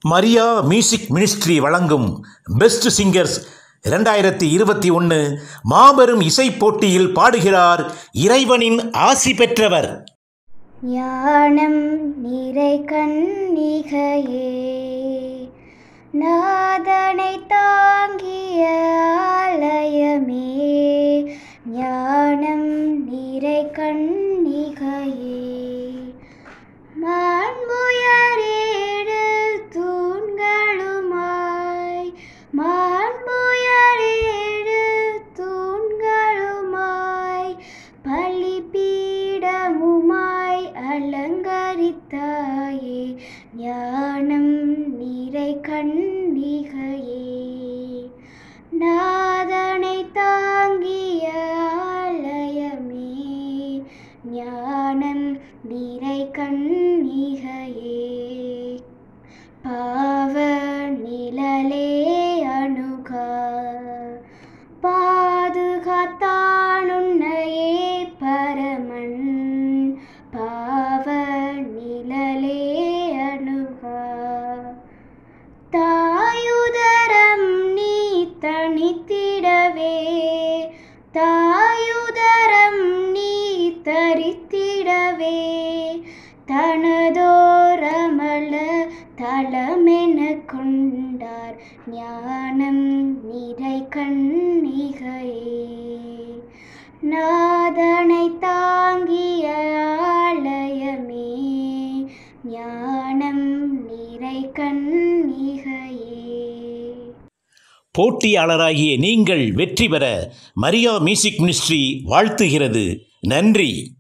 Maria music ministry வழங்கும் best singers இரண்டாயிரத்தி இருபத்தி ஒன்று மாபெரும் இசைப் போட்டியில் பாடுகிறார் இறைவனின் ஆசி பெற்றவர் ஞானம் நிறை கண்ணிகையே நாதனை தாங்கிய ஆலயமே ஞானம் நிறை கண்ணிகையே மாண்புயரேடு தூண்களுமாய் மாண்புயரேடு தூண்களுமாய் பலிபீடமுமாய் அலங்கரித்தாயே ஞானம் நிறை கண்ணிகையே நாதனை தாங்கிய ஆலயமே ஞானம் நிறை கண்ணிகையே பாவ நிழலே அணுகா பாதுகாத்தானுன்னையே பரமன் பாவ நிழலே அணுகா தாயுதரம் நீ தனித்திடவே தாயுதரம் நீ தரித்திடவே தனதோரமல தளமென கொண்டார் ஞானம் நிறை கண்ணிகையே நாதனை தாங்கிய ஆலயமே ஞானம் நிறை கண்ணிகையே போட்டியாளராகிய நீங்கள் வெற்றி பெற மரியா மியூசிக் மினிஸ்ட்ரி வாழ்த்துகிறது நன்றி